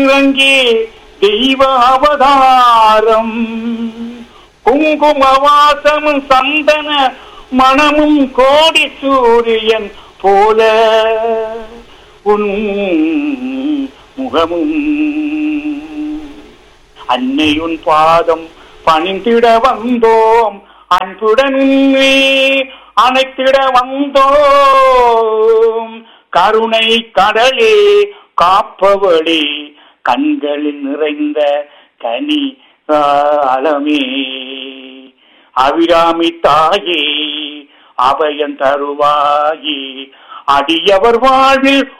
இறங்கி தெய்வ அவதாரம் குங்குமவாசமும் சந்தன மணமும் கோடி சூரியன் போல உன் முகமும் அன்னையுன் பாதம் பணிந்திட வந்தோம் அன்புடன் உன்னை அணைத்திட வந்தோம் கருணை கடலே காப்பவளே கண்களில் நிறைந்த கனி ஆலமே அபிராமி தாயே அபயம் தருவாயே அடியவர் வாழ்வில்